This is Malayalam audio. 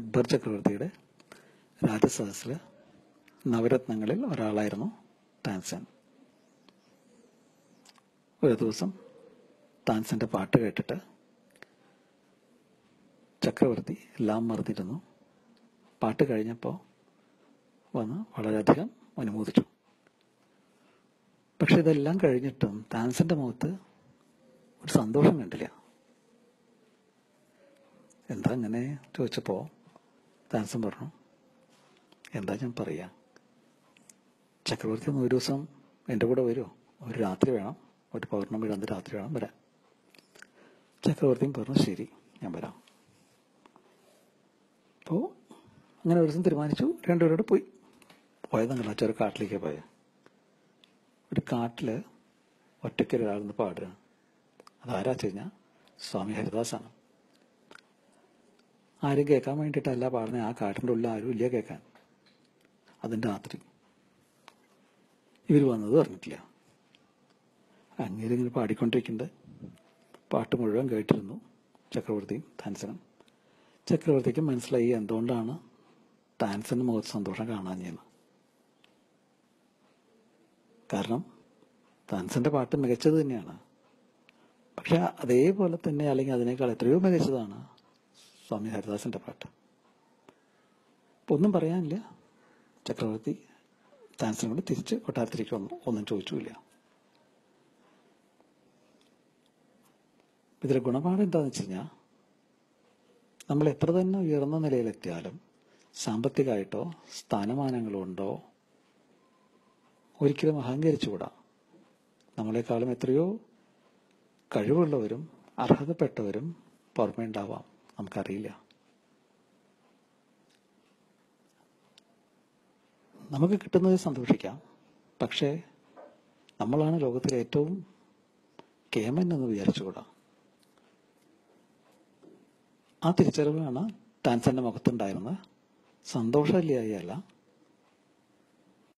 അക്ബർ ചക്രവർത്തിയുടെ രാജസദസ്സിലെ നവരത്നങ്ങളിൽ ഒരാളായിരുന്നു താൻസൻ ഒരു ദിവസം താൻസന്റെ പാട്ട് കേട്ടിട്ട് ചക്രവർത്തി എല്ലാം മറന്നിരുന്നു പാട്ട് കഴിഞ്ഞപ്പോൾ വന്ന് വളരെയധികം അനുമോദിച്ചു പക്ഷെ ഇതെല്ലാം കഴിഞ്ഞിട്ടും താൻസന്റെ മുഖത്ത് ഒരു സന്തോഷം കണ്ടില്ല എന്താ അങ്ങനെ ചോദിച്ചപ്പോൾ താൻസൻ പറഞ്ഞു എന്താ ഞാൻ പറയാ ചക്രവർത്തി ഒന്ന് ഒരു ദിവസം എൻ്റെ കൂടെ വരുമോ ഒരു രാത്രി വേണം ഒരു പൗർണമിയുടെ അന്ന് രാത്രി വേണം വരാൻ ചക്രവർത്തിയും പറഞ്ഞു ശരി ഞാൻ വരാം അപ്പോൾ അങ്ങനെ ഒരു ദിവസം തീരുമാനിച്ചു രണ്ടുപേരോട് പോയി പോയത് നിങ്ങൾ ചെറു കാട്ടിലേക്ക് പോയ ഒരു കാട്ടിൽ ഒറ്റയ്ക്ക് ഒരാളെന്ന് പാടുകയാണ് അതാരാ വെച്ച് കഴിഞ്ഞാൽ സ്വാമി ഹരിദാസാണ് ആരും കേൾക്കാൻ വേണ്ടിയിട്ടല്ല പാടുന്നത് ആ കാട്ടിൻ്റെ ഉള്ളിൽ ആരും ഇല്ല കേൾക്കാൻ അതിൻ്റെ രാത്രി ഇവർ വന്നത് പറഞ്ഞിട്ടില്ല അങ്ങനെ ഇങ്ങനെ പാടിക്കൊണ്ടിരിക്കുന്നുണ്ട് പാട്ട് മുഴുവൻ കേട്ടിരുന്നു ചക്രവർത്തിയും താൻസനും ചക്രവർത്തിക്ക് മനസ്സിലായി എന്തുകൊണ്ടാണ് താൻസന്റെ മുഖത്ത് സന്തോഷം കാണാഞ്ഞെന്ന് കാരണം താൻസന്റെ പാട്ട് മികച്ചത് തന്നെയാണ് പക്ഷെ അതേപോലെ തന്നെ അല്ലെങ്കിൽ അതിനേക്കാൾ എത്രയോ മികച്ചതാണ് സ്വാമി ഹരിദാസന്റെ പാട്ട് അപ്പൊ ഒന്നും പറയാനില്ല ചക്രവർത്തി താൻസനും കൂടി തിരിച്ച് കൊട്ടാരത്തിലേക്ക് വന്നു ഒന്നും ചോദിച്ചില്ല ഇതിലെ ഗുണപാഠം എന്താണെന്ന് വെച്ച് കഴിഞ്ഞാൽ നമ്മൾ എത്ര തന്നെ ഉയർന്ന നിലയിലെത്തിയാലും സാമ്പത്തികമായിട്ടോ സ്ഥാനമാനങ്ങളോ ഉണ്ടോ ഒരിക്കലും അഹങ്കരിച്ചുകൂടാ നമ്മളെക്കാളും എത്രയോ കഴിവുള്ളവരും അർഹതപ്പെട്ടവരും പുറമേ ഉണ്ടാവാം നമുക്കറിയില്ല നമുക്ക് കിട്ടുന്നത് സന്തോഷിക്കാം പക്ഷേ നമ്മളാണ് ലോകത്തിലെ ഏറ്റവും കേമൻ എന്ന് വിചാരിച്ചുകൂടാ ആ തിരിച്ചറിവാണ് ടാൻസന്റെ മുഖത്തുണ്ടായിരുന്നത് സന്തോഷമില്ലായല്ല